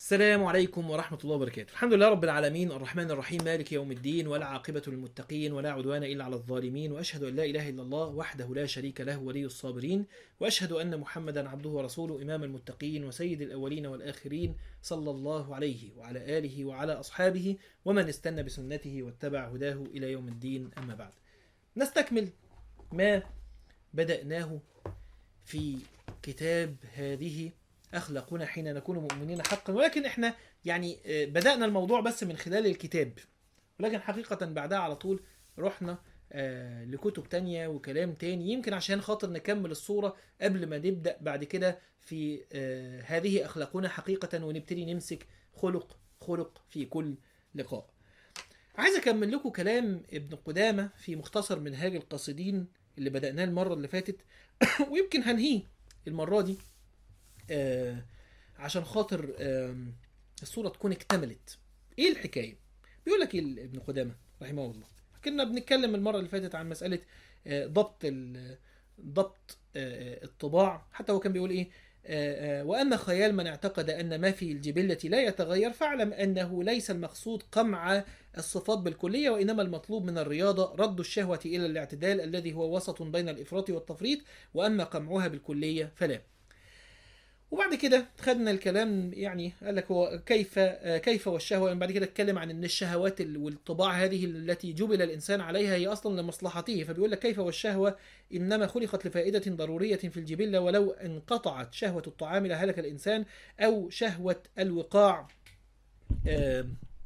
السلام عليكم ورحمة الله وبركاته الحمد لله رب العالمين الرحمن الرحيم مالك يوم الدين والعاقبة للمتقين ولا عدوان إلا على الظالمين وأشهد أن لا إله إلا الله وحده لا شريك له ولي الصابرين وأشهد أن محمدا عبده ورسوله إمام المتقين وسيد الأولين والآخرين صلى الله عليه وعلى آله وعلى أصحابه ومن استنى بسنته واتبع هداه إلى يوم الدين أما بعد نستكمل ما بدأناه في كتاب هذه أخلاقنا حين نكون مؤمنين حقا ولكن احنا يعني آه، بدأنا الموضوع بس من خلال الكتاب ولكن حقيقة بعدها على طول رحنا آه، لكتب تانية وكلام تاني يمكن عشان خاطر نكمل الصورة قبل ما نبدأ بعد كده في آه، هذه أخلاقنا حقيقة ونبتدي نمسك خلق خلق في كل لقاء عايز أكمل لكم كلام ابن قدامة في مختصر منهاج القاصدين اللي بدأناه المرة اللي فاتت ويمكن هنهيه المرة دي آه، عشان خاطر آم، الصورة تكون اكتملت ايه الحكاية بيقول لك إيه ابن قدامة رحمه الله كنا بنتكلم المرة اللي فاتت عن مسألة آه، ضبط ال- ضبط آه، الطباع حتى هو كان بيقول ايه آه، آه، وأما خيال من اعتقد أن ما في الجبلة لا يتغير فاعلم أنه ليس المقصود قمع الصفات بالكلية وإنما المطلوب من الرياضة رد الشهوة إلى الاعتدال الذي هو وسط بين الإفراط والتفريط وأما قمعها بالكلية فلا وبعد كده خدنا الكلام يعني قال لك هو كيف آه، كيف والشهوه يعني بعد كده اتكلم عن ان الشهوات ال- والطباع هذه التي جبل الانسان عليها هي اصلا لمصلحته فبيقول لك كيف والشهوه انما خلقت لفائده ضروريه في الجبله ولو انقطعت شهوه الطعام لهلك الانسان او شهوه الوقاع آه،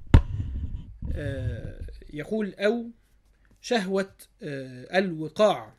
آه، يقول او شهوه آه، الوقاع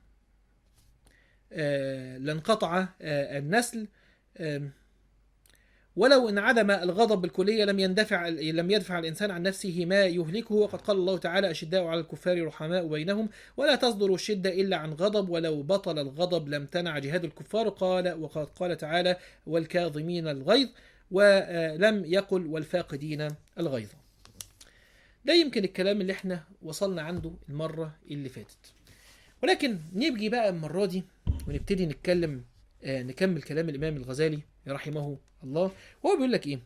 آه، لانقطع آه، النسل آم، ولو انعدم الغضب بالكلية لم يندفع لم يدفع الإنسان عن نفسه ما يهلكه وقد قال الله تعالى أشداء على الكفار رحماء بينهم ولا تصدر الشدة إلا عن غضب ولو بطل الغضب لم تنع جهاد الكفار قال وقد قال تعالى والكاظمين الغيظ ولم يقل والفاقدين الغيظ ده يمكن الكلام اللي احنا وصلنا عنده المرة اللي فاتت ولكن نيجي بقى المرة دي ونبتدي نتكلم آه، نكمل كلام الإمام الغزالي رحمه الله وهو بيقول لك إيه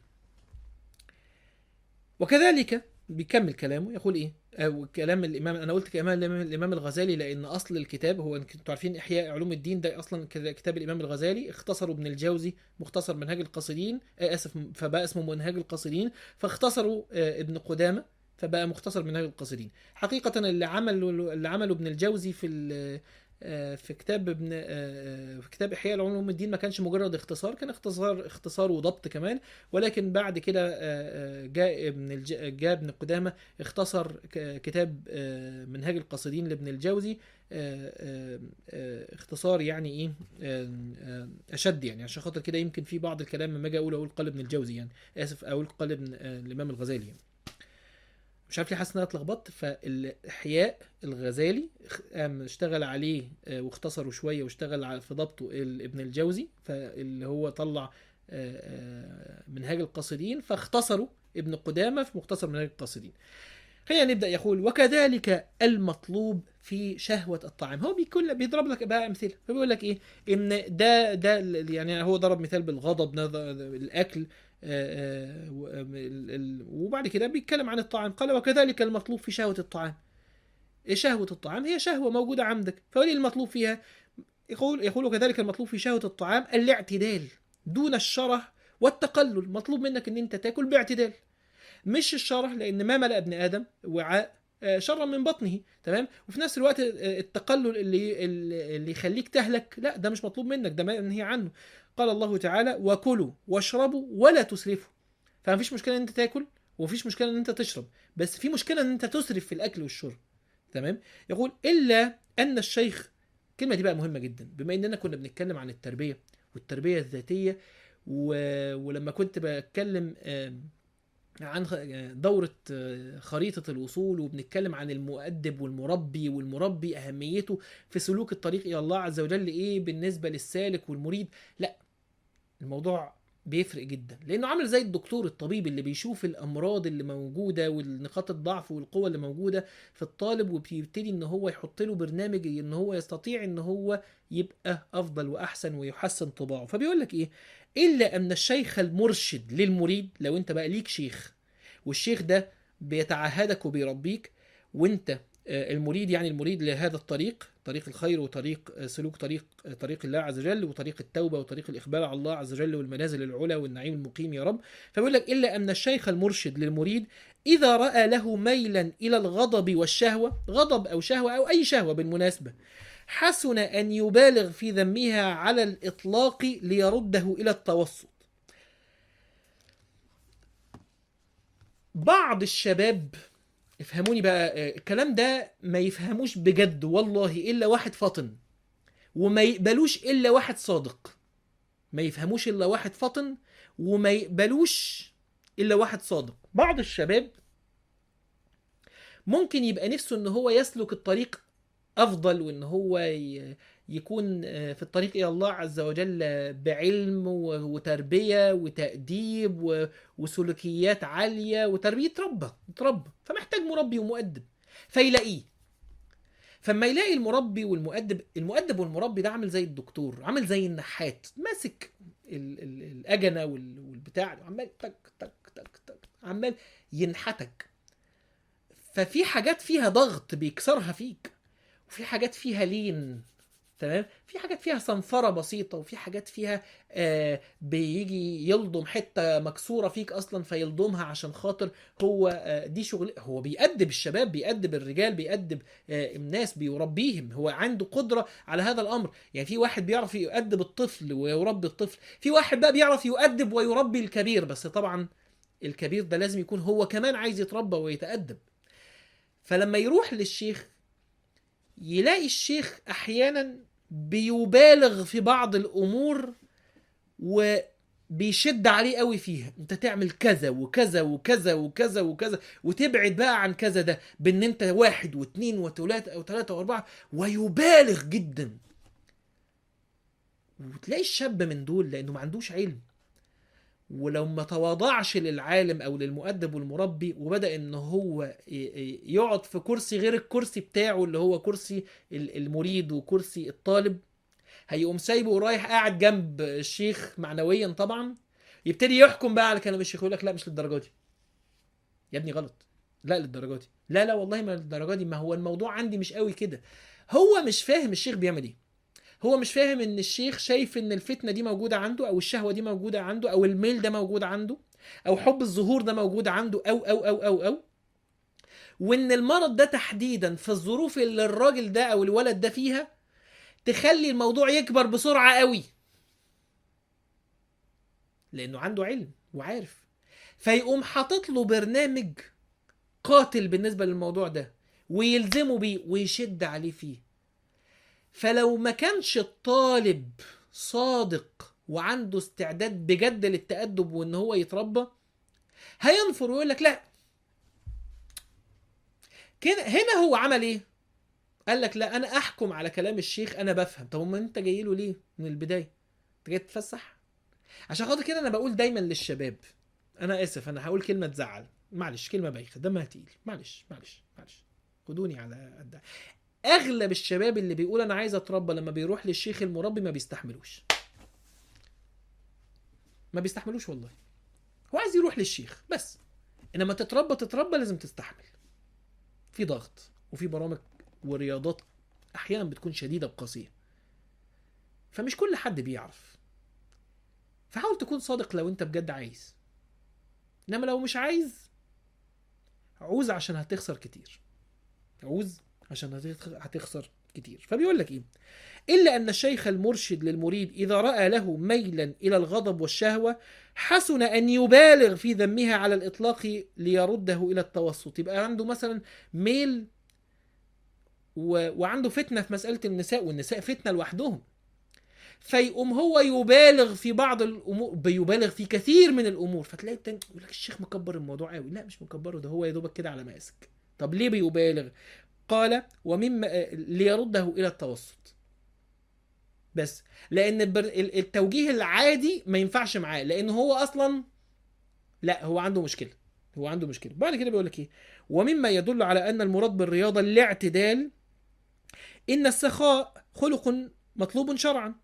وكذلك بيكمل كلامه يقول إيه أو كلام الإمام أنا قلت كلام الإمام الإمام الغزالي لأن أصل الكتاب هو أنتوا عارفين إحياء علوم الدين ده أصلا كذا- كتاب الإمام الغزالي اختصروا ابن الجوزي مختصر منهاج القاصدين آه، آسف فبقى اسمه منهاج القاصدين فاختصروا آه، ابن قدامة فبقى مختصر منهاج القاصدين حقيقة اللي عملوا اللي عمله ابن الجوزي في ال- آه، في كتاب ابن آه، آه، في كتاب احياء علوم الدين ما كانش مجرد اختصار كان اختصار اختصار وضبط كمان ولكن بعد كده آه، آه، جاء ابن الج... جاء ابن قدامه اختصر ك- كتاب آه، منهاج القاصدين لابن الجوزي آه، آه، آه، اختصار يعني ايه آه، آه، اشد يعني عشان خاطر كده يمكن في بعض الكلام لما اجي اقول اقول قال ابن الجوزي يعني اسف اقول قال ابن آه، الامام الغزالي يعني. مش عارف ليه حاسس ان انا اتلخبطت فالاحياء الغزالي اخ- قام اشتغل عليه آه، واختصره شويه واشتغل على- في ضبطه ال- ابن الجوزي فاللي هو طلع آه، آه، منهاج القاصدين فاختصروا ابن قدامه في مختصر منهاج القاصدين خلينا نبدا يقول وكذلك المطلوب في شهوه الطعام هو بيكون بيضرب لك بقى امثله فبيقول لك ايه ان ده ده ال- يعني هو ضرب مثال بالغضب نظ- الاكل آه، آه، و- آم، ال- ال- وبعد كده بيتكلم عن الطعام قال وكذلك المطلوب في شهوة الطعام إيه شهوة الطعام هي شهوة موجودة عندك فولي المطلوب فيها يقول يقول كذلك المطلوب في شهوة الطعام الاعتدال دون الشره والتقلل مطلوب منك ان انت تاكل باعتدال مش الشره لان ما ملأ ابن ادم وعاء آه، شرا من بطنه تمام وفي نفس الوقت آه، التقلل اللي اللي اللي يخليك تهلك لا ده مش مطلوب منك ده منهي عنه قال الله تعالى وكلوا واشربوا ولا تسرفوا فمفيش مشكله ان انت تاكل ومفيش مشكله ان انت تشرب بس في مشكله ان انت تسرف في الاكل والشرب تمام يقول الا ان الشيخ الكلمه دي بقى مهمه جدا بما اننا كنا بنتكلم عن التربيه والتربيه الذاتيه و... ولما كنت بتكلم آم، عن خ- دورة آه، خريطة الوصول وبنتكلم عن المؤدب والمربي والمربي أهميته في سلوك الطريق إلى الله عز وجل إيه بالنسبة للسالك والمريد لا الموضوع بيفرق جدا لانه عامل زي الدكتور الطبيب اللي بيشوف الامراض اللي موجوده والنقاط الضعف والقوه اللي موجوده في الطالب وبيبتدي ان هو يحط له برنامج ان هو يستطيع ان هو يبقى افضل واحسن ويحسن طباعه فبيقول لك ايه الا ان الشيخ المرشد للمريد لو انت بقى ليك شيخ والشيخ ده بيتعهدك وبيربيك وانت آه، المريد يعني المريد لهذا الطريق طريق الخير وطريق آه، سلوك طريق آه، طريق الله عز وجل وطريق التوبه وطريق الاقبال على الله عز وجل والمنازل العلى والنعيم المقيم يا رب فبيقول لك الا ان الشيخ المرشد للمريد اذا راى له ميلا الى الغضب والشهوه غضب او شهوه او اي شهوه بالمناسبه حسن ان يبالغ في ذمها على الاطلاق ليرده الى التوسط بعض الشباب افهموني بقى آه، الكلام ده ما يفهموش بجد والله الا واحد فطن وما يقبلوش الا واحد صادق ما يفهموش الا واحد فطن وما يقبلوش الا واحد صادق بعض الشباب ممكن يبقى نفسه ان هو يسلك الطريق افضل وان هو ي- يكون آه، في الطريق الى الله عز وجل بعلم و- وتربيه وتاديب و- وسلوكيات عاليه وتربيه ربه تربى فمحتاج مربي ومؤدب فيلاقيه فما يلاقي المربي والمؤدب المؤدب والمربي ده عامل زي الدكتور عامل زي النحات ماسك ال- ال- الاجنه وال- والبتاع عمال تك تك تك تك عمال ينحتك ففي حاجات فيها ضغط بيكسرها فيك وفي حاجات فيها لين تمام في حاجات فيها صنفرة بسيطة وفي حاجات فيها آه بيجي يلضم حتة مكسورة فيك أصلا فيلضمها عشان خاطر هو آه دي شغل هو بيأدب الشباب بيأدب الرجال بيأدب آه الناس بيربيهم هو عنده قدرة على هذا الأمر يعني في واحد بيعرف يؤدب الطفل ويربي الطفل في واحد بقى بيعرف يؤدب ويربي الكبير بس طبعا الكبير ده لازم يكون هو كمان عايز يتربى ويتأدب فلما يروح للشيخ يلاقي الشيخ احيانا بيبالغ في بعض الامور وبيشد عليه قوي فيها انت تعمل كذا وكذا وكذا وكذا وكذا وتبعد بقى عن كذا ده بان انت واحد واثنين وثلاثة او ثلاثة واربعة ويبالغ جدا وتلاقي الشاب من دول لانه ما عندوش علم ولو ما تواضعش للعالم او للمؤدب والمربي وبدا ان هو ي- ي- يقعد في كرسي غير الكرسي بتاعه اللي هو كرسي ال- المريد وكرسي الطالب هيقوم سايبه ورايح قاعد جنب الشيخ معنويا طبعا يبتدي يحكم بقى على كلام الشيخ يقول لك لا مش للدرجه دي يا ابني غلط لا للدرجه دي لا لا والله ما للدرجه دي ما هو الموضوع عندي مش قوي كده هو مش فاهم الشيخ بيعمل ايه هو مش فاهم ان الشيخ شايف ان الفتنه دي موجوده عنده او الشهوه دي موجوده عنده او الميل ده موجود عنده او حب الظهور ده موجود عنده او او او او او وان المرض ده تحديدا في الظروف اللي الراجل ده او الولد ده فيها تخلي الموضوع يكبر بسرعه قوي لانه عنده علم وعارف فيقوم حاطط له برنامج قاتل بالنسبه للموضوع ده ويلزمه بيه ويشد عليه فيه فلو ما كانش الطالب صادق وعنده استعداد بجد للتأدب وان هو يتربى هينفر ويقول لك لا كده هنا هو عمل ايه قال لك لا انا احكم على كلام الشيخ انا بفهم طب ما انت جاي له ليه من البدايه انت جاي تتفسح عشان خاطر كده انا بقول دايما للشباب انا اسف انا هقول كلمه تزعل معلش كلمه بايخه دمها تقيل معلش معلش معلش خدوني على قد اغلب الشباب اللي بيقول انا عايز اتربى لما بيروح للشيخ المربي ما بيستحملوش ما بيستحملوش والله هو عايز يروح للشيخ بس انما تتربى تتربى لازم تستحمل في ضغط وفي برامج ورياضات احيانا بتكون شديده وقاسيه فمش كل حد بيعرف فحاول تكون صادق لو انت بجد عايز انما لو مش عايز عوز عشان هتخسر كتير عوز عشان هتخ- هتخسر كتير فبيقول لك ايه الا ان الشيخ المرشد للمريد اذا راى له ميلا الى الغضب والشهوه حسن ان يبالغ في ذمها على الاطلاق ليرده الى التوسط يبقى عنده مثلا ميل و... وعنده فتنه في مساله النساء والنساء فتنه لوحدهم فيقوم هو يبالغ في بعض الامور بيبالغ في كثير من الامور فتلاقي التاني يقول لك الشيخ مكبر الموضوع قوي لا مش مكبره ده هو يا دوبك كده على مقاسك طب ليه بيبالغ قال ومما ليرده الى التوسط بس لان البر... ال- التوجيه العادي ما ينفعش معاه لان هو اصلا لا هو عنده مشكله هو عنده مشكله بعد كده بيقول لك ايه ومما يدل على ان المراد بالرياضه الاعتدال ان السخاء خلق مطلوب شرعا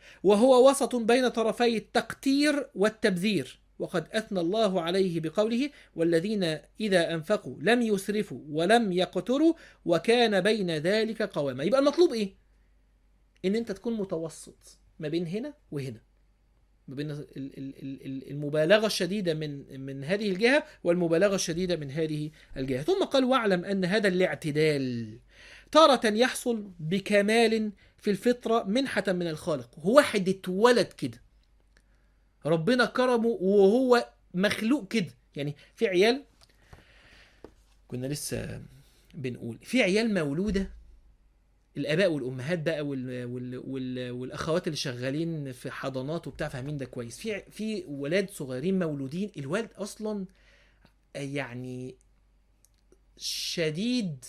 وهو وسط بين طرفي التقتير والتبذير وقد أثنى الله عليه بقوله والذين إذا أنفقوا لم يسرفوا ولم يقتروا وكان بين ذلك قواما يبقى المطلوب إيه؟ إن أنت تكون متوسط ما بين هنا وهنا ما بين ال- ال- ال- ال- المبالغة الشديدة من من هذه الجهة والمبالغة الشديدة من هذه الجهة ثم قال واعلم أن هذا الاعتدال تارة يحصل بكمال في الفطرة منحة من الخالق هو واحد اتولد كده ربنا كرمه وهو مخلوق كده يعني في عيال كنا لسه بنقول في عيال مولودة الآباء والأمهات بقى وال... وال... وال... والأخوات اللي شغالين في حضانات وبتاع فاهمين ده كويس في في ولاد صغيرين مولودين الولد أصلا يعني شديد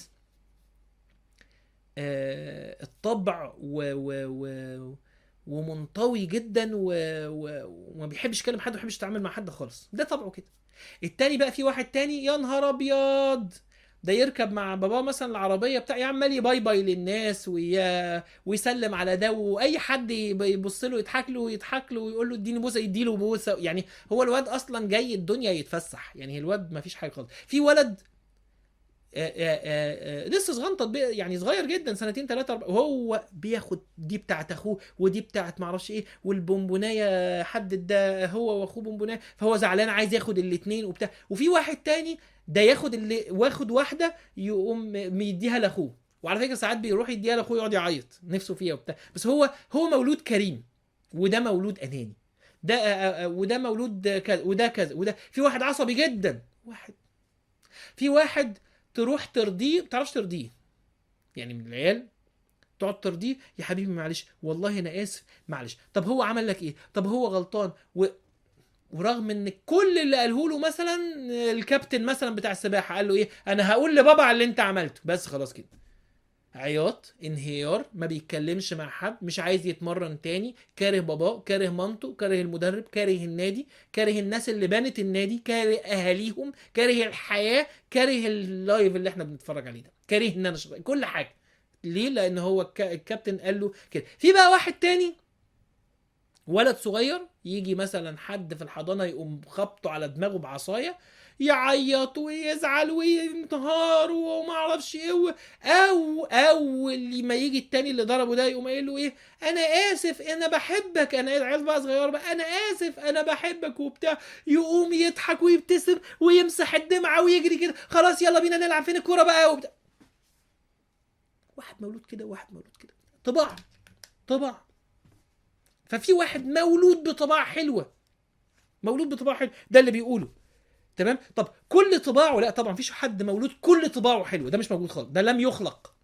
آه، الطبع و... و... و... ومنطوي جدا و... و... وما بيحبش يكلم حد وما بيحبش يتعامل مع حد خالص ده طبعه كده التاني بقى في واحد تاني يا نهار ابيض ده يركب مع باباه مثلا العربيه بتاع عمال يباي باي للناس ويا ويسلم على ده واي حد يب- يبص له يضحك له ويضحك له ويقول له اديني بوسه يديله بوسه يعني هو الواد اصلا جاي الدنيا يتفسح يعني الواد ما فيش حاجه خالص في ولد آه، آه، آه، آه، لسه صغنطط بي- يعني صغير جدا سنتين ثلاثه أربعة وهو بياخد دي بتاعت اخوه ودي بتاعت معرفش ايه والبونبونايه حد ده هو واخوه بونبونايه فهو زعلان عايز ياخد الاثنين وبتاع وفي واحد تاني ده ياخد اللي واخد واحده يقوم ميديها لاخوه وعلى فكره ساعات بيروح يديها لاخوه يقعد يعيط نفسه فيها وبتاع بس هو هو مولود كريم وده مولود اناني ده آه، آه، آه، وده مولود كذا وده كذا وده في واحد عصبي جدا واحد في واحد تروح ترضيه ما تعرفش ترضيه يعني من العيال تقعد ترضيه يا حبيبي معلش والله انا اسف معلش طب هو عمل لك ايه طب هو غلطان و... ورغم ان كل اللي قاله له مثلا الكابتن مثلا بتاع السباحه قال له ايه انا هقول لبابا على اللي انت عملته بس خلاص كده عياط انهيار ما بيتكلمش مع حد مش عايز يتمرن تاني كاره باباه كاره مامته كاره المدرب كاره النادي كاره الناس اللي بنت النادي كاره اهاليهم كاره الحياه كاره اللايف اللي احنا بنتفرج عليه ده كاره ان انا شغال كل حاجه ليه لان هو الك- الكابتن قال له كده في بقى واحد تاني ولد صغير يجي مثلا حد في الحضانه يقوم خبطه على دماغه بعصايه يعيط ويزعل وينهار وما اعرفش ايه و- او او اللي ما يجي التاني اللي ضربه ده يقوم قايل له ايه انا اسف انا بحبك انا عيال بقى صغير بقى انا اسف انا بحبك وبتاع يقوم يضحك ويبتسم ويمسح الدمعه ويجري كده خلاص يلا بينا نلعب فين الكوره بقى وبتاع واحد مولود كده وواحد مولود كده طباع طباع ففي واحد مولود بطباع حلوه مولود بطباع حلوه ده اللي بيقوله تمام طب كل طباعه لا طبعا مفيش حد مولود كل طباعه حلوه ده مش موجود خالص ده لم يخلق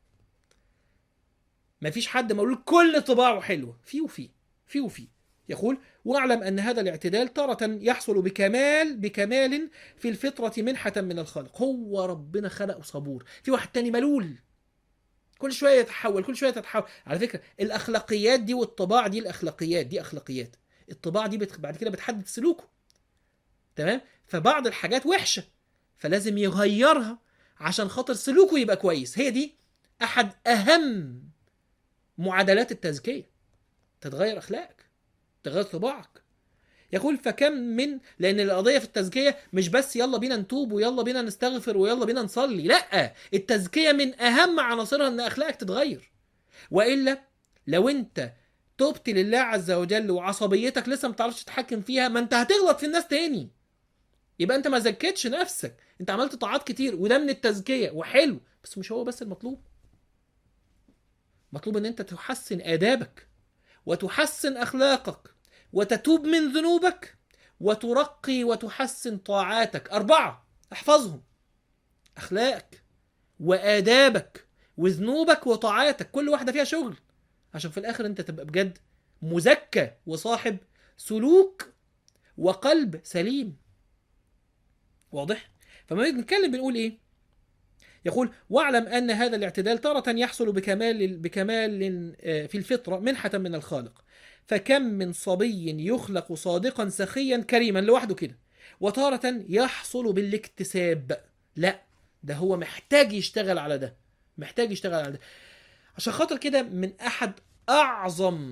مفيش حد مولود كل طباعه حلوه في وفي في وفي يقول واعلم ان هذا الاعتدال تارة يحصل بكمال بكمال في الفطرة منحة من الخالق هو ربنا خلقه صبور في واحد تاني ملول كل شويه يتحول كل شويه تتحول على فكره الاخلاقيات دي والطباع دي الاخلاقيات دي اخلاقيات الطباع دي بت... بعد كده بتحدد سلوكه تمام فبعض الحاجات وحشه فلازم يغيرها عشان خاطر سلوكه يبقى كويس هي دي احد اهم معادلات التزكيه تتغير اخلاقك تغير طباعك يقول فكم من لان القضيه في التزكيه مش بس يلا بينا نتوب ويلا بينا نستغفر ويلا بينا نصلي لا التزكيه من اهم عناصرها ان اخلاقك تتغير والا لو انت تبت لله عز وجل وعصبيتك لسه ما تعرفش تتحكم فيها ما انت هتغلط في الناس تاني يبقى انت ما زكيتش نفسك انت عملت طاعات كتير وده من التزكيه وحلو بس مش هو بس المطلوب مطلوب ان انت تحسن ادابك وتحسن اخلاقك وتتوب من ذنوبك وترقي وتحسن طاعاتك أربعة احفظهم أخلاقك وآدابك وذنوبك وطاعاتك كل واحدة فيها شغل عشان في الآخر أنت تبقى بجد مزكى وصاحب سلوك وقلب سليم واضح؟ فما نيجي نتكلم بنقول إيه؟ يقول واعلم أن هذا الاعتدال تارة يحصل بكمال بكمال آه، في الفطرة منحة من الخالق فكم من صبي يخلق صادقا سخيا كريما لوحده كده وتارة يحصل بالاكتساب لا ده هو محتاج يشتغل على ده محتاج يشتغل على ده عشان خاطر كده من احد اعظم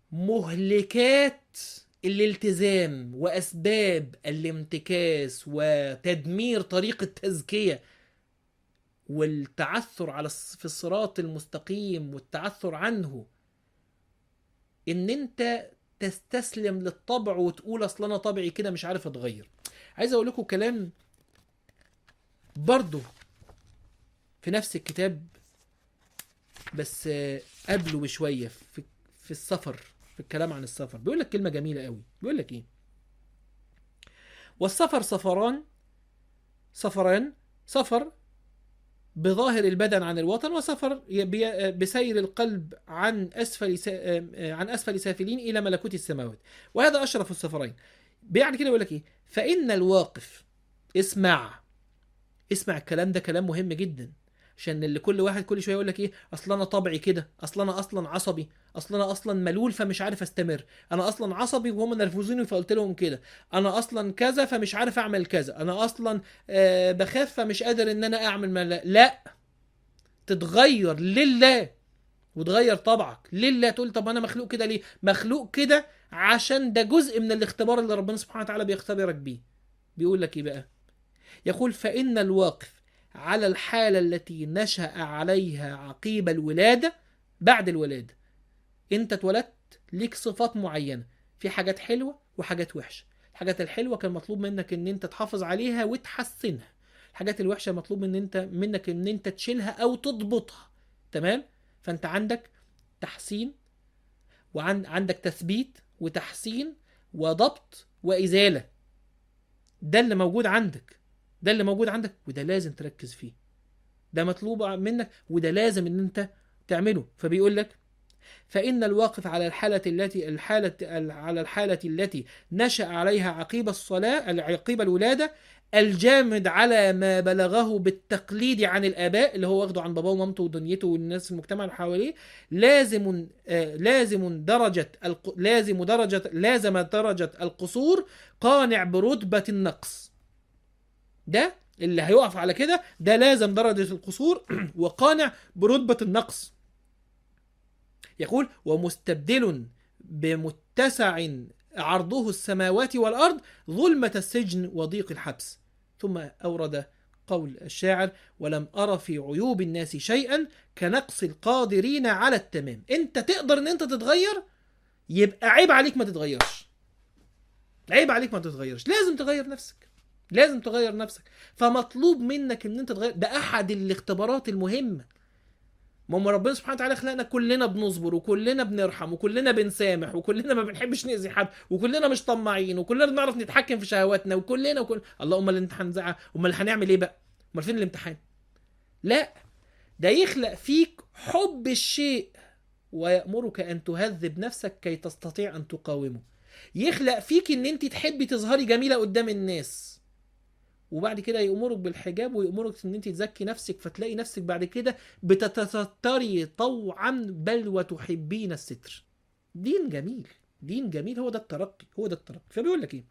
مهلكات الالتزام واسباب الانتكاس وتدمير طريق التزكيه والتعثر على الص- في الصراط المستقيم والتعثر عنه ان انت تستسلم للطبع وتقول اصل انا طبعي كده مش عارف اتغير عايز اقول لكم كلام برضه في نفس الكتاب بس آه، قبله بشويه في في السفر في الكلام عن السفر بيقول لك كلمه جميله قوي بيقول لك ايه والسفر سفران سفران سفر بظاهر البدن عن الوطن وسفر بي- بسير القلب عن اسفل سا... عن اسفل سافلين الى ملكوت السماوات وهذا اشرف السفرين يعني كده يقول لك ايه فان الواقف اسمع اسمع الكلام ده كلام مهم جدا عشان اللي كل واحد كل شويه يقول لك ايه اصل انا طبعي كده اصل انا اصلا عصبي اصل انا اصلا ملول فمش عارف استمر انا اصلا عصبي وهم نرفزوني فقلت لهم كده انا اصلا كذا فمش عارف اعمل كذا انا اصلا آه بخاف فمش قادر ان انا اعمل ما لا. لا تتغير لله وتغير طبعك لله تقول طب انا مخلوق كده ليه مخلوق كده عشان ده جزء من الاختبار اللي ربنا سبحانه وتعالى بيختبرك بيه بيقول لك ايه بقى يقول فإن الواقف على الحالة التي نشأ عليها عقيب الولادة بعد الولادة انت اتولدت ليك صفات معينة في حاجات حلوة وحاجات وحشة الحاجات الحلوة كان مطلوب منك ان انت تحافظ عليها وتحسنها الحاجات الوحشة مطلوب من انت منك ان انت تشيلها او تضبطها تمام فانت عندك تحسين وعندك تثبيت وتحسين وضبط وإزالة ده اللي موجود عندك ده اللي موجود عندك وده لازم تركز فيه ده مطلوب منك وده لازم ان انت تعمله فبيقول لك فإن الواقف على الحالة التي الحالة على الحالة التي نشأ عليها عقيب الصلاة عقيب الولادة الجامد على ما بلغه بالتقليد عن الآباء اللي هو واخده عن باباه ومامته ودنيته والناس المجتمع اللي حواليه لازم آه لازم درجة الق... لازم درجة لازم درجة القصور قانع برتبة النقص ده اللي هيقف على كده ده لازم درجة القصور وقانع برتبة النقص يقول ومستبدل بمتسع عرضه السماوات والأرض ظلمة السجن وضيق الحبس ثم أورد قول الشاعر ولم أرى في عيوب الناس شيئا كنقص القادرين على التمام انت تقدر ان انت تتغير يبقى عيب عليك ما تتغيرش عيب عليك ما تتغيرش لازم تغير نفسك لازم تغير نفسك فمطلوب منك ان انت تغير ده احد الاختبارات المهمه ما هم ربنا سبحانه وتعالى خلقنا كلنا بنصبر وكلنا بنرحم وكلنا بنسامح وكلنا ما بنحبش نأذي حد وكلنا مش طماعين وكلنا بنعرف نتحكم في شهواتنا وكلنا وكل الله امال الامتحان زعل امال هنعمل ايه بقى امال فين الامتحان لا ده يخلق فيك حب الشيء ويأمرك ان تهذب نفسك كي تستطيع ان تقاومه يخلق فيك ان انت تحبي تظهري جميله قدام الناس وبعد كده يأمرك بالحجاب ويأمرك ان انت تزكي نفسك فتلاقي نفسك بعد كده بتتستري طوعا بل وتحبين الستر دين جميل دين جميل هو ده الترقي هو ده الترقي فبيقول لك ايه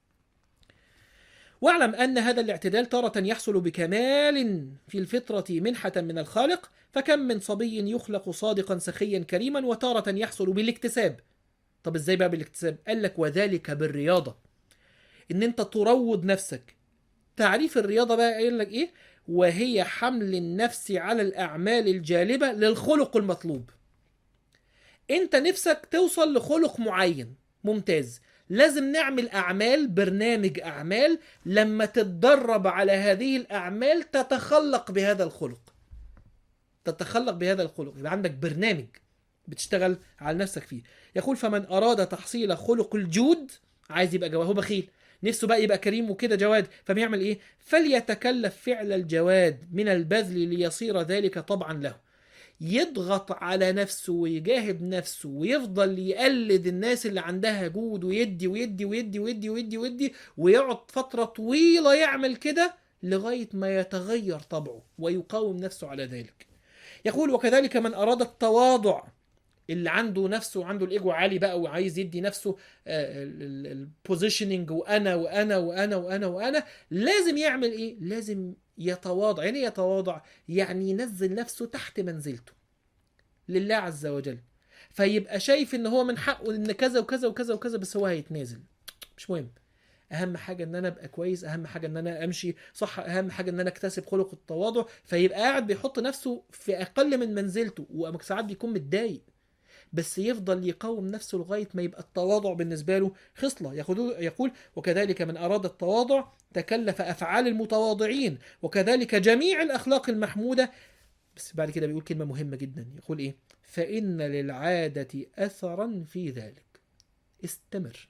واعلم ان هذا الاعتدال تارة يحصل بكمال في الفطرة منحة من الخالق فكم من صبي يخلق صادقا سخيا كريما وتارة يحصل بالاكتساب طب ازاي بقى بالاكتساب قال لك وذلك بالرياضة ان انت تروض نفسك تعريف الرياضة بقى قايل لك ايه وهي حمل النفس على الأعمال الجالبة للخلق المطلوب انت نفسك توصل لخلق معين ممتاز لازم نعمل أعمال برنامج أعمال لما تتدرب على هذه الأعمال تتخلق بهذا الخلق تتخلق بهذا الخلق يبقى عندك برنامج بتشتغل على نفسك فيه يقول فمن أراد تحصيل خلق الجود عايز يبقى جواه هو بخيل نفسه بقى يبقى كريم وكده جواد فبيعمل ايه فليتكلف فعل الجواد من البذل ليصير ذلك طبعا له يضغط على نفسه ويجاهد نفسه ويفضل يقلد الناس اللي عندها جود ويدي ويدي ويدي ويدي ويدي ويدي ويقعد فترة طويلة يعمل كده لغاية ما يتغير طبعه ويقاوم نفسه على ذلك يقول وكذلك من أراد التواضع اللي عنده نفسه وعنده الايجو عالي بقى وعايز يدي نفسه البوزيشننج وانا وانا وانا وانا وانا لازم يعمل ايه لازم يتواضع يعني يتواضع يعني ينزل نفسه تحت منزلته لله عز وجل فيبقى شايف ان هو من حقه ان كذا وكذا وكذا وكذا بس هو هيتنازل مش مهم اهم حاجه ان انا ابقى كويس اهم حاجه ان انا امشي صح اهم حاجه ان انا اكتسب خلق التواضع فيبقى قاعد بيحط نفسه في اقل من منزلته وساعات بيكون متضايق بس يفضل يقاوم نفسه لغايه ما يبقى التواضع بالنسبه له خصله يقول يقول وكذلك من اراد التواضع تكلف افعال المتواضعين وكذلك جميع الاخلاق المحموده بس بعد كده بيقول كلمه مهمه جدا يقول ايه فان للعاده اثرا في ذلك استمر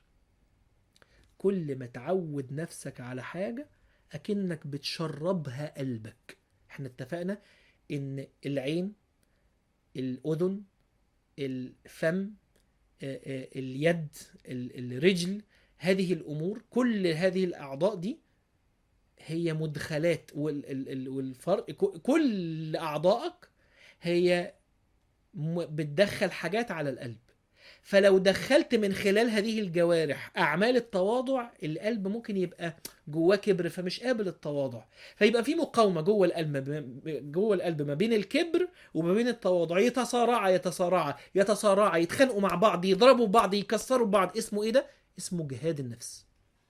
كل ما تعود نفسك على حاجه اكنك بتشربها قلبك احنا اتفقنا ان العين الاذن الفم آه، آه، اليد ال- الرجل هذه الامور كل هذه الاعضاء دي هي مدخلات وال- ال- ال- والفرق ك- كل اعضائك هي م- بتدخل حاجات على القلب فلو دخلت من خلال هذه الجوارح اعمال التواضع القلب ممكن يبقى جواه كبر فمش قابل التواضع فيبقى في مقاومه جوه القلب جوه القلب ما بين الكبر وما بين التواضع يتصارعا يتصارعا يتصارعا يتخانقوا مع بعض يضربوا بعض يكسروا بعض اسمه ايه ده اسمه جهاد النفس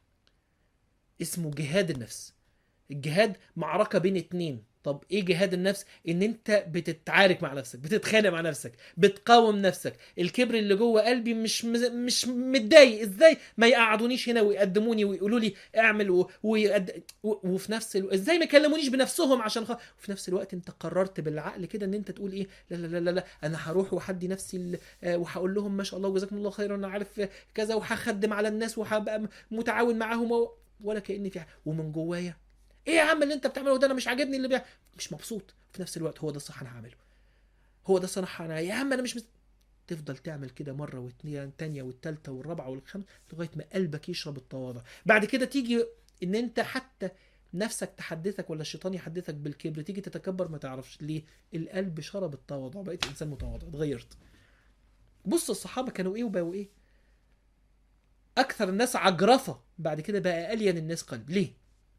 اسمه جهاد النفس الجهاد معركة بين اتنين طب ايه جهاد النفس ان انت بتتعارك مع نفسك بتتخانق مع نفسك بتقاوم نفسك الكبر اللي جوه قلبي مش مش متضايق ازاي ما يقعدونيش هنا ويقدموني ويقولوا لي اعمل و... ويقد... و... وفي نفس الوقت ازاي ما يكلمونيش بنفسهم عشان خ... وفي نفس الوقت انت قررت بالعقل كده ان انت تقول ايه لا لا لا لا, لا. انا هروح وحدي نفسي ال... آه، وهقول لهم ما شاء الله وجزاكم الله خيرا انا عارف كذا وهخدم على الناس وهبقى متعاون معاهم و... ولا كاني في حاجة. ومن جوايا ايه يا عم اللي انت بتعمله ده انا مش عاجبني اللي بيع مش مبسوط في نفس الوقت هو ده الصح انا هعمله هو ده الصح انا يا عم انا مش مس... تفضل تعمل كده مره واثنين الثانيه والثالثه والرابعه والخامسه لغايه ما قلبك يشرب التواضع بعد كده تيجي ان انت حتى نفسك تحدثك ولا الشيطان يحدثك بالكبر تيجي تتكبر ما تعرفش ليه القلب شرب التواضع بقيت انسان متواضع اتغيرت بص الصحابه كانوا ايه وبقوا ايه اكثر الناس عجرفه بعد كده بقى الين الناس قلب ليه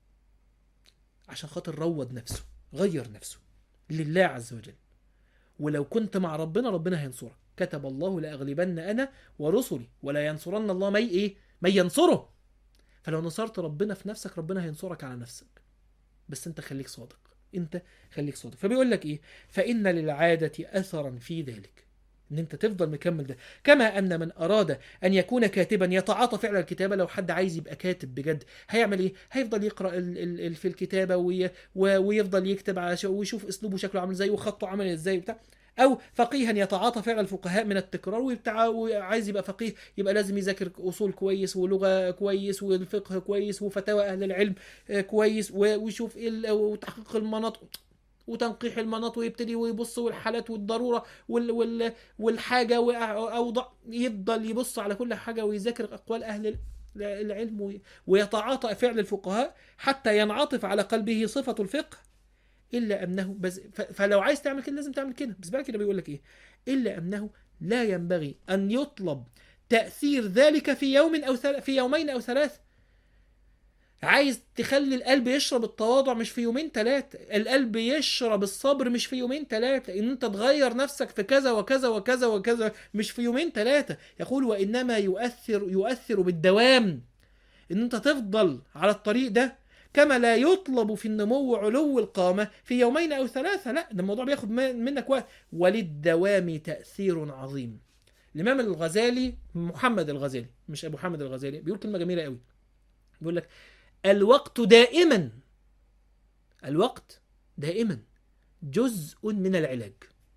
عشان خاطر روض نفسه غير نفسه لله عز وجل ولو كنت مع ربنا ربنا هينصرك كتب الله لأغلبن أنا ورسلي ولا ينصرن الله مي إيه من ينصره فلو نصرت ربنا في نفسك ربنا هينصرك على نفسك بس انت خليك صادق انت خليك صادق فبيقول لك ايه فإن للعادة أثرا في ذلك ان انت تفضل مكمل ده كما ان من اراد ان يكون كاتبا يتعاطى فعل الكتابه لو حد عايز يبقى كاتب بجد هيعمل ايه هيفضل يقرا ال ال ال في الكتابه وي و- ويفضل يكتب على شو- ويشوف اسلوبه شكله عامل ازاي وخطه عامل ازاي وبتاع او فقيها يتعاطى فعل الفقهاء من التكرار وبتاع وعايز يبقى فقيه يبقى لازم يذاكر اصول كويس ولغه كويس والفقه كويس وفتاوى اهل العلم آه، كويس و- ويشوف ايه ال- وتحقيق المناطق وتنقيح المناط ويبتدي ويبص والحالات والضروره وال وال والحاجه واوضع يفضل يبص على كل حاجه ويذاكر اقوال اهل ال- العلم وي- ويتعاطى فعل الفقهاء حتى ينعطف على قلبه صفه الفقه الا انه بس ف- فلو عايز تعمل كده لازم تعمل كده بس بقى كده بيقول لك ايه الا انه لا ينبغي ان يطلب تاثير ذلك في يوم او ثل... في يومين او ثلاثه عايز تخلي القلب يشرب التواضع مش في يومين ثلاثة القلب يشرب الصبر مش في يومين ثلاثة ان انت تغير نفسك في كذا وكذا وكذا وكذا مش في يومين ثلاثة يقول وانما يؤثر يؤثر بالدوام ان انت تفضل على الطريق ده كما لا يطلب في النمو علو القامة في يومين او ثلاثة لا ده الموضوع بياخد من- منك وقت وللدوام تأثير عظيم الامام الغزالي محمد الغزالي مش ابو حامد الغزالي بيقول كلمة جميلة قوي بيقول لك الوقت دائما الوقت دائما جزء من العلاج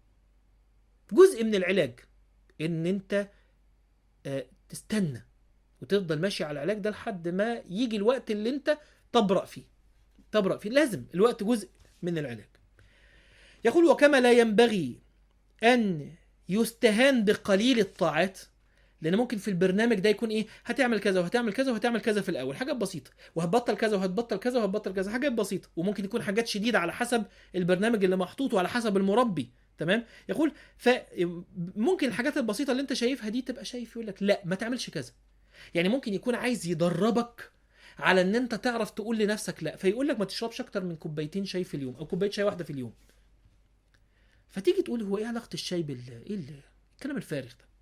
جزء من العلاج ان انت آه، تستنى وتفضل ماشي على العلاج ده لحد ما يجي الوقت اللي انت تبرأ فيه تبرأ فيه لازم الوقت جزء من العلاج يقول وكما لا ينبغي ان يستهان بقليل الطاعات لان ممكن في البرنامج ده يكون ايه هتعمل كذا وهتعمل كذا وهتعمل كذا في الاول حاجات بسيطه وهتبطل كذا وهتبطل كذا وهتبطل كذا حاجات بسيطه وممكن يكون حاجات شديده على حسب البرنامج اللي محطوط وعلى حسب المربي تمام يقول فممكن الحاجات البسيطه اللي انت شايفها دي تبقى شايف يقول لك لا ما تعملش كذا يعني ممكن يكون عايز يدربك على ان انت تعرف تقول لنفسك لا فيقول لك ما تشربش اكتر من كوبايتين شاي في اليوم او كوبايه شاي واحده في اليوم فتيجي تقول هو ايه علاقه الشاي بال ايه ال- الكلام الفارغ ده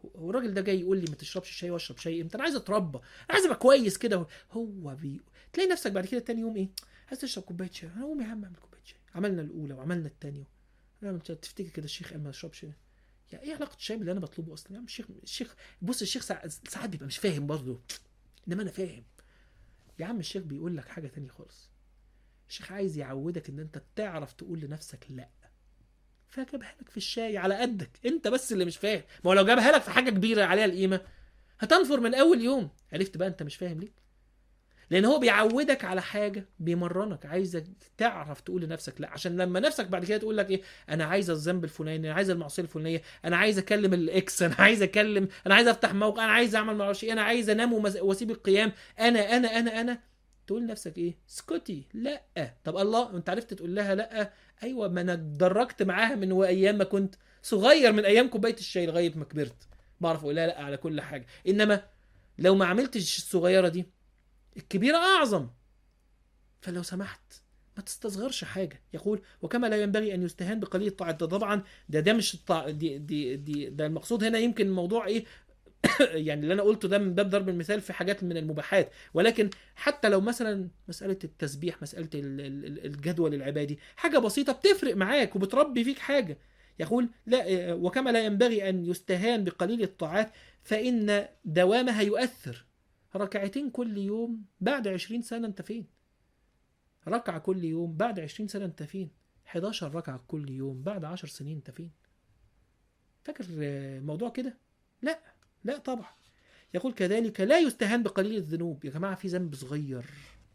هو الراجل ده جاي يقول لي ما تشربش شاي واشرب شاي امتى انا عايز اتربى انا عايز ابقى كويس كده هو بي... تلاقي نفسك بعد كده تاني يوم ايه عايز تشرب كوبايه شاي انا قوم يا عم اعمل كوبايه شاي عملنا الاولى وعملنا الثانيه تفتكر كده الشيخ قال ما تشربش يعني ايه علاقه الشاي باللي انا بطلبه اصلا يا عم الشيخ الشيخ بص الشيخ ساعات ساعات بيبقى مش فاهم برضه انما انا فاهم يا عم الشيخ بيقول لك حاجه تانية خالص الشيخ عايز يعودك ان انت تعرف تقول لنفسك لا فجابها لك في الشاي على قدك انت بس اللي مش فاهم ما هو لو جابها لك في حاجه كبيره عليها القيمه هتنفر من اول يوم عرفت بقى انت مش فاهم ليه لان هو بيعودك على حاجه بيمرنك عايزك تعرف تقول لنفسك لا عشان لما نفسك بعد كده تقول لك ايه انا عايز الذنب الفلاني انا عايز المعصيه الفلانيه انا عايز اكلم الاكس انا عايز اكلم انا عايز افتح موقع انا عايز اعمل معرفش ايه انا عايز انام ومس- واسيب القيام انا انا انا انا تقول لنفسك ايه اسكتي لا طب الله انت عرفت تقول لها لا ايوه ما انا اتدرجت معاها من ايام ما كنت صغير من ايام كوبايه الشاي لغايه ما كبرت بعرف اقول لها لا على كل حاجه انما لو ما عملتش الصغيره دي الكبيره اعظم فلو سمحت ما تستصغرش حاجه يقول وكما لا ينبغي ان يستهان بقليل الطاعه ده طبعا ده ده مش الطاعة دي دي دي ده المقصود هنا يمكن الموضوع ايه يعني اللي انا قلته ده من باب ضرب المثال في حاجات من المباحات ولكن حتى لو مثلا مساله التسبيح مساله ال- ال- ال- الجدول العبادي حاجه بسيطه بتفرق معاك وبتربي فيك حاجه يقول لا وكما لا ينبغي ان يستهان بقليل الطاعات فان دوامها يؤثر ركعتين كل يوم بعد عشرين سنة انت فين ركعة كل يوم بعد عشرين سنة انت فين 11 ركعة كل يوم بعد عشر سنين انت فين فاكر آه، الموضوع كده لا لا طبعا يقول كذلك لا يستهان بقليل الذنوب يا جماعة في ذنب صغير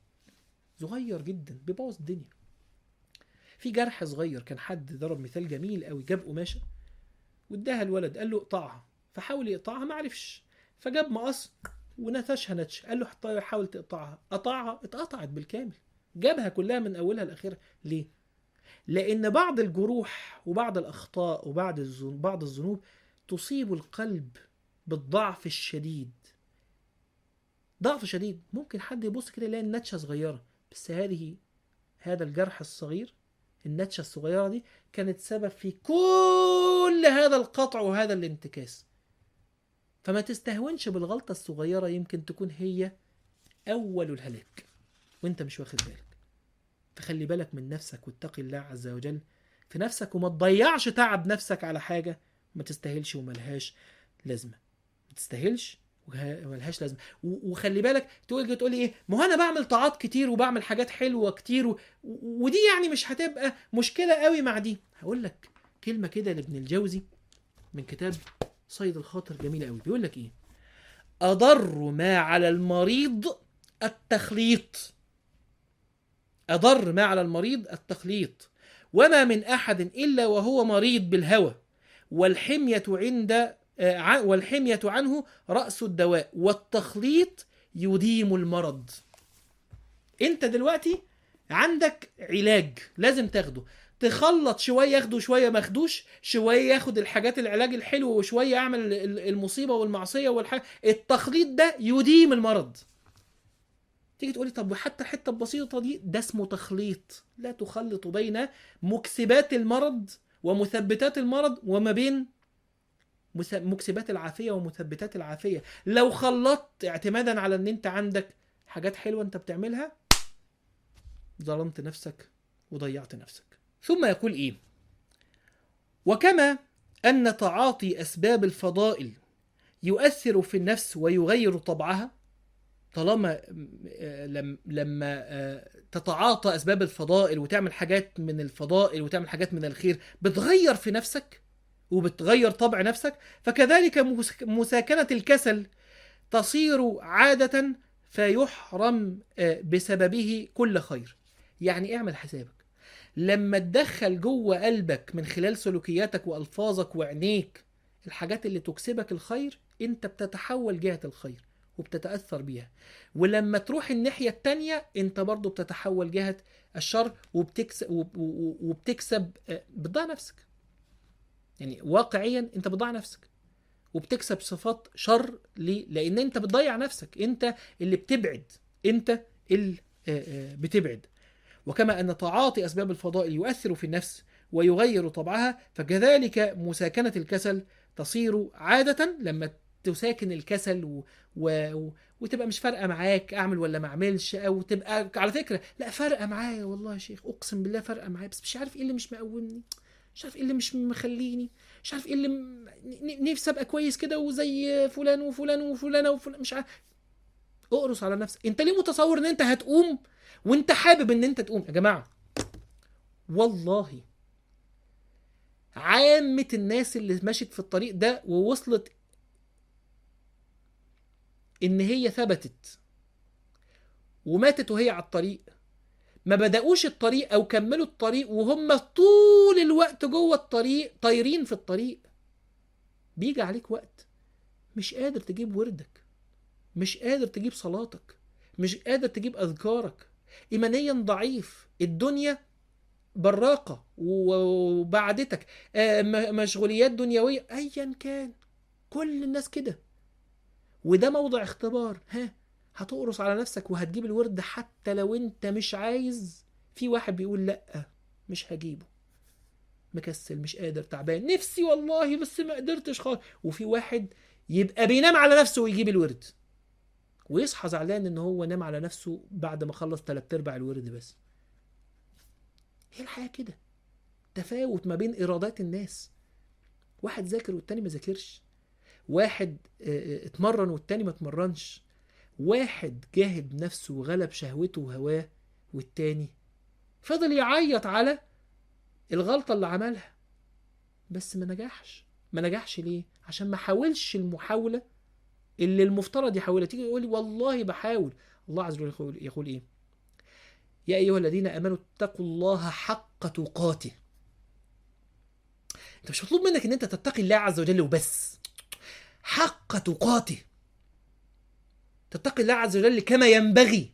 صغير جدا بيبوظ الدنيا في جرح صغير كان حد ضرب مثال جميل قوي جاب قماشة واداها الولد قال له اقطعها فحاول يقطعها ما عرفش فجاب مقص ونتشها نتش قال له حط- حاول تقطعها قطعها اتقطعت بالكامل جابها كلها من اولها لاخرها ليه لان بعض الجروح وبعض الاخطاء وبعض الذنوب بعض الذنوب تصيب القلب بالضعف الشديد ضعف شديد ممكن حد يبص كده يلاقي النتشه صغيره بس هذه هذا الجرح الصغير النتشه الصغيره دي كانت سبب في كل هذا القطع وهذا الانتكاس فما تستهونش بالغلطة الصغيرة يمكن تكون هي أول الهلاك وانت مش واخد بالك فخلي بالك من نفسك واتقي الله عز وجل في نفسك وما تضيعش تعب نفسك على حاجة ما تستاهلش وملهاش لازمة ما تستاهلش وه- وملهاش لازمة و- وخلي بالك تقول تقول لي ايه ما هو انا بعمل طاعات كتير وبعمل حاجات حلوة كتير و... و- ودي يعني مش هتبقى مشكلة قوي مع دي هقول لك كلمة كده لابن الجوزي من كتاب صيد الخاطر جميلة قوي بيقول لك ايه اضر ما على المريض التخليط اضر ما على المريض التخليط وما من احد الا وهو مريض بالهوى والحمية عند آه، ع- والحمية عنه رأس الدواء والتخليط يديم المرض انت دلوقتي عندك علاج لازم تاخده تخلط شويه ياخده شويه ما ياخدوش شويه ياخد الحاجات العلاج الحلو وشويه يعمل ال- ال- المصيبه والمعصيه والحاجة التخليط ده يديم المرض تيجي تقولي طب وحتى الحته البسيطه دي ده اسمه تخليط لا تخلط بين مكسبات المرض ومثبتات المرض وما بين مس- مكسبات العافيه ومثبتات العافيه لو خلطت اعتمادا على ان انت عندك حاجات حلوه انت بتعملها ظلمت نفسك وضيعت نفسك ثم يقول ايه وكما ان تعاطي اسباب الفضائل يؤثر في النفس ويغير طبعها طالما آه، لم- لما آه، تتعاطى اسباب الفضائل وتعمل حاجات من الفضائل وتعمل حاجات من الخير بتغير في نفسك وبتغير طبع نفسك فكذلك مس- مساكنه الكسل تصير عاده فيحرم آه، بسببه كل خير يعني اعمل حسابك لما تدخل جوه قلبك من خلال سلوكياتك والفاظك وعينيك الحاجات اللي تكسبك الخير انت بتتحول جهة الخير وبتتأثر بيها ولما تروح الناحية التانية انت برضو بتتحول جهة الشر وبتكسب, وبتكسب آه، بتضيع نفسك يعني واقعيا انت بتضيع نفسك وبتكسب صفات شر ليه؟ لان انت بتضيع نفسك انت اللي بتبعد انت اللي آه، آه، بتبعد وكما أن تعاطي أسباب الفضائل يؤثر في النفس ويغير طبعها فكذلك مساكنة الكسل تصير عادة لما تساكن الكسل و... و... و... وتبقى مش فارقه معاك اعمل ولا ما اعملش او تبقى على فكره لا فارقه معايا والله يا شيخ اقسم بالله فارقه معايا بس مش عارف ايه اللي مش مقومني مش عارف ايه اللي مش مخليني مش عارف ايه اللي م... ن- نفسي ابقى كويس كده وزي فلان وفلان وفلانه وفلان مش عارف اقرص على نفسك انت ليه متصور ان انت هتقوم وانت حابب ان انت تقوم يا جماعه والله عامة الناس اللي مشت في الطريق ده ووصلت ان هي ثبتت وماتت وهي على الطريق ما بدأوش الطريق او كملوا الطريق وهم طول الوقت جوه الطريق طايرين في الطريق بيجي عليك وقت مش قادر تجيب وردك مش قادر تجيب صلاتك مش قادر تجيب اذكارك ايمانيا ضعيف الدنيا براقة وبعدتك آه، م- مشغوليات دنيوية ايا كان كل الناس كده وده موضع اختبار ها هتقرص على نفسك وهتجيب الورد حتى لو انت مش عايز في واحد بيقول لا مش هجيبه مكسل مش قادر تعبان نفسي والله بس ما قدرتش خالص وفي واحد يبقى بينام على نفسه ويجيب الورد ويصحى زعلان ان هو نام على نفسه بعد ما خلص تلات ارباع الورد بس هي الحياة كده تفاوت ما بين ارادات الناس واحد ذاكر والتاني ما ذاكرش واحد آه، آه، اتمرن والتاني ما اتمرنش واحد جاهد نفسه وغلب شهوته وهواه والتاني فضل يعيط على الغلطة اللي عملها بس ما نجحش ما نجحش ليه عشان ما حاولش المحاولة اللي المفترض يحاولها تيجي يقول لي والله بحاول الله عز وجل يقول, يقول ايه يا ايها الذين امنوا اتقوا الله حق تقاته انت مش مطلوب منك ان انت تتقي الله عز وجل وبس حق تقاته تتقي الله عز وجل كما ينبغي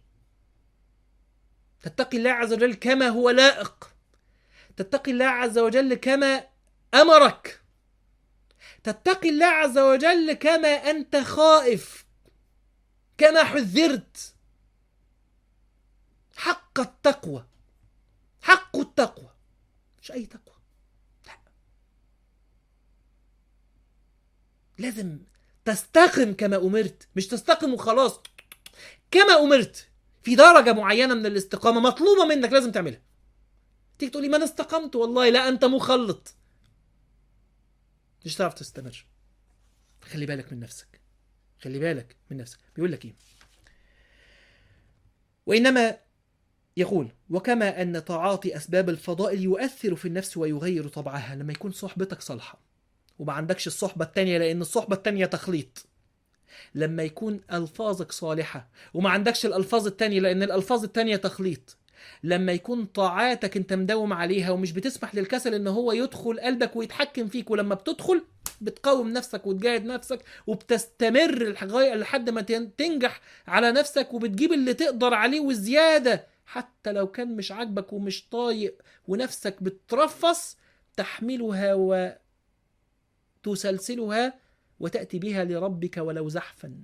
تتقي الله عز وجل كما هو لائق تتقي الله عز وجل كما امرك تتقي الله عز وجل كما انت خائف كما حذرت حق التقوى حق التقوى مش اي تقوى لا لازم تستقم كما امرت مش تستقم وخلاص كما امرت في درجه معينه من الاستقامه مطلوبه منك لازم تعملها تيجي تقول لي ما انا استقمت والله لا انت مخلط مش هتعرف تستمر خلي بالك من نفسك خلي بالك من نفسك بيقول لك ايه وانما يقول وكما ان تعاطي اسباب الفضائل يؤثر في النفس ويغير طبعها لما يكون صحبتك صالحه وما عندكش الصحبة التانية لأن الصحبة التانية تخليط لما يكون ألفاظك صالحة وما عندكش الألفاظ التانية لأن الألفاظ التانية تخليط لما يكون طاعاتك انت مداوم عليها ومش بتسمح للكسل ان هو يدخل قلبك ويتحكم فيك ولما بتدخل بتقاوم نفسك وتجاهد نفسك وبتستمر لغاية لحد ما تن- تنجح على نفسك وبتجيب اللي تقدر عليه وزيادة حتى لو كان مش عاجبك ومش طايق ونفسك بترفص تحملها و تسلسلها وتأتي بها لربك ولو زحفا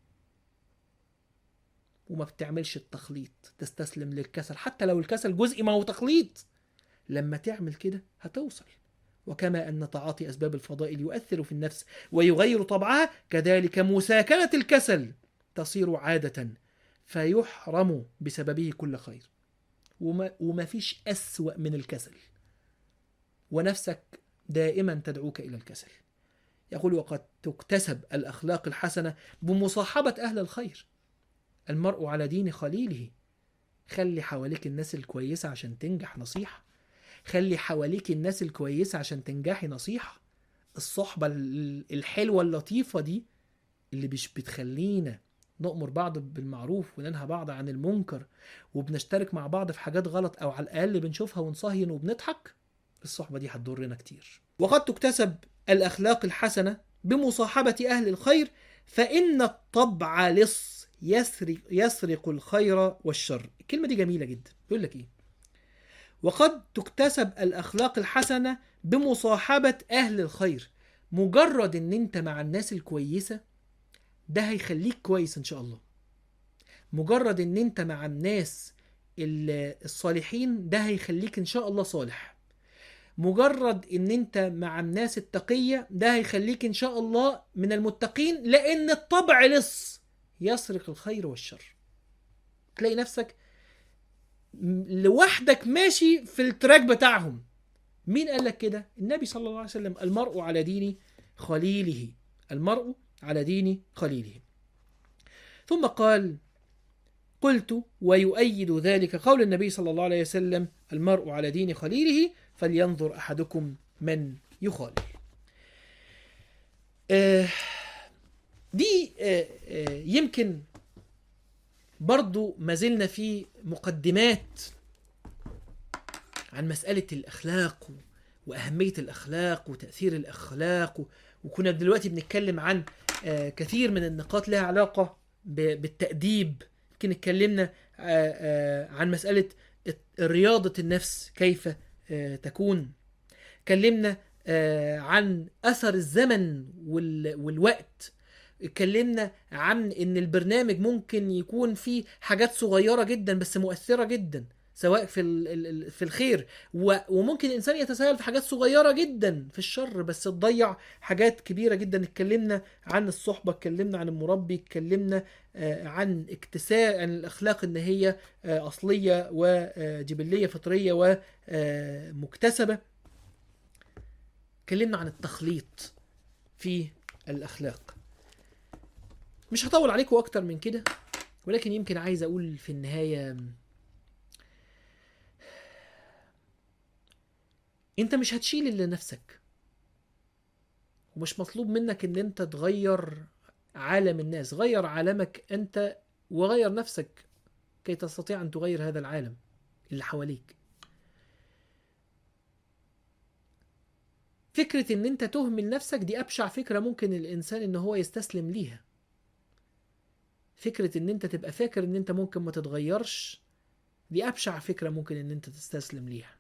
وما بتعملش التخليط تستسلم للكسل حتى لو الكسل جزء ما هو تخليط لما تعمل كده هتوصل وكما أن تعاطي أسباب الفضائل يؤثر في النفس ويغير طبعها كذلك مساكنة الكسل تصير عادة فيحرم بسببه كل خير وما, وما فيش أسوأ من الكسل ونفسك دائما تدعوك إلى الكسل يقول وقد تكتسب الأخلاق الحسنة بمصاحبة أهل الخير المرء على دين خليله خلي حواليك الناس الكويسة عشان تنجح نصيحة خلي حواليك الناس الكويسة عشان تنجحي نصيحة الصحبة ال- الحلوة اللطيفة دي اللي مش بتخلينا نأمر بعض بالمعروف وننهى بعض عن المنكر وبنشترك مع بعض في حاجات غلط أو على الأقل بنشوفها ونصهين وبنضحك الصحبة دي هتضرنا كتير وقد تكتسب الأخلاق الحسنة بمصاحبة أهل الخير فإن الطبع لص يسرق, يسرق الخير والشر الكلمة دي جميلة جدا يقول لك إيه وقد تكتسب الأخلاق الحسنة بمصاحبة أهل الخير مجرد إن أنت مع الناس الكويسة ده هيخليك كويس إن شاء الله مجرد إن أنت مع الناس ال- الصالحين ده هيخليك إن شاء الله صالح مجرد ان انت مع الناس التقية ده هيخليك ان شاء الله من المتقين لان الطبع لص يسرق الخير والشر تلاقي نفسك م- لوحدك ماشي في التراك بتاعهم مين قال لك كده النبي صلى الله عليه وسلم المرء على دين خليله المرء على دين خليله ثم قال قلت ويؤيد ذلك قول النبي صلى الله عليه وسلم المرء على دين خليله فلينظر احدكم من يخالل آه، دي آه، آه، يمكن برضو ما زلنا في مقدمات عن مسألة الأخلاق و- وأهمية الأخلاق وتأثير الأخلاق و- وكنا دلوقتي بنتكلم عن آه، كثير من النقاط لها علاقة ب- بالتأديب يمكن اتكلمنا آه، آه، عن مسألة الت- رياضة النفس كيف آه، تكون اتكلمنا آه، عن أثر الزمن وال- والوقت اتكلمنا عن ان البرنامج ممكن يكون فيه حاجات صغيره جدا بس مؤثره جدا سواء في ال- ال- ال- في الخير و- وممكن الانسان يتساهل في حاجات صغيره جدا في الشر بس تضيع حاجات كبيره جدا اتكلمنا عن الصحبه اتكلمنا عن المربي اتكلمنا آه، عن اكتساء عن الاخلاق ان هي آه، اصليه وجبليه فطريه ومكتسبه اتكلمنا عن التخليط في الاخلاق مش هطول عليكم اكتر من كده ولكن يمكن عايز اقول في النهايه انت مش هتشيل الا نفسك ومش مطلوب منك ان انت تغير عالم الناس غير عالمك انت وغير نفسك كي تستطيع ان تغير هذا العالم اللي حواليك فكرة ان انت تهمل نفسك دي ابشع فكرة ممكن الانسان ان هو يستسلم ليها فكرة ان انت تبقى فاكر ان انت ممكن ما تتغيرش دي ابشع فكرة ممكن ان انت تستسلم ليها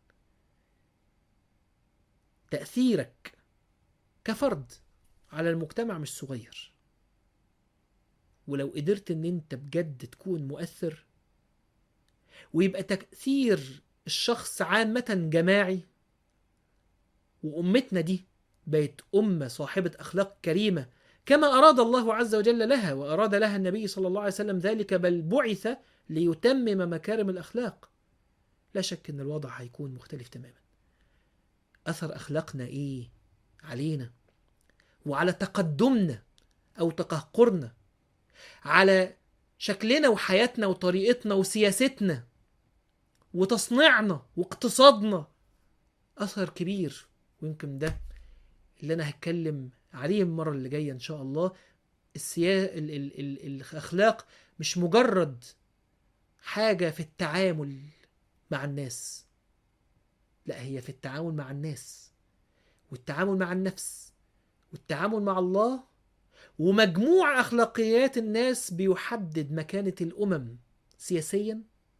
تأثيرك كفرد على المجتمع مش صغير ولو قدرت ان انت بجد تكون مؤثر ويبقى تأثير الشخص عامة جماعي وأمتنا دي بقت أمة صاحبة أخلاق كريمة كما أراد الله عز وجل لها وأراد لها النبي صلى الله عليه وسلم ذلك بل بعث ليتمم مكارم الأخلاق لا شك أن الوضع هيكون مختلف تماما أثر أخلاقنا إيه علينا وعلى تقدمنا أو تقهقرنا على شكلنا وحياتنا وطريقتنا وسياستنا وتصنيعنا واقتصادنا أثر كبير ويمكن ده اللي أنا هتكلم عليه المرة اللي جاية إن شاء الله السيا... ال... ال... ال... الأخلاق مش مجرد حاجة في التعامل مع الناس لا هي في التعامل مع الناس والتعامل مع النفس والتعامل مع الله ومجموع أخلاقيات الناس بيحدد مكانة الأمم سياسيا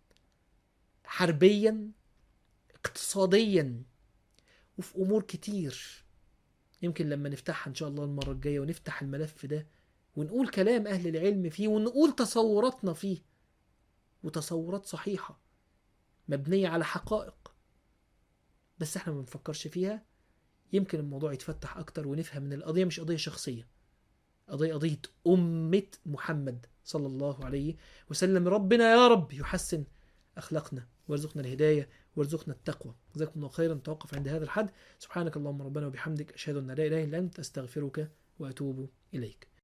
حربيا اقتصاديا وفي أمور كتير يمكن لما نفتحها إن شاء الله المرة الجاية ونفتح الملف ده ونقول كلام أهل العلم فيه ونقول تصوراتنا فيه وتصورات صحيحة مبنية على حقائق بس احنا ما بنفكرش فيها يمكن الموضوع يتفتح أكتر ونفهم إن القضية مش قضية شخصية قضية قضية أمة محمد صلى الله عليه وسلم ربنا يا رب يحسن أخلاقنا وارزقنا الهداية وارزقنا التقوى جزاكم الله خيرا توقف عند هذا الحد سبحانك اللهم ربنا وبحمدك أشهد أن لا إله إلا أنت أستغفرك وأتوب إليك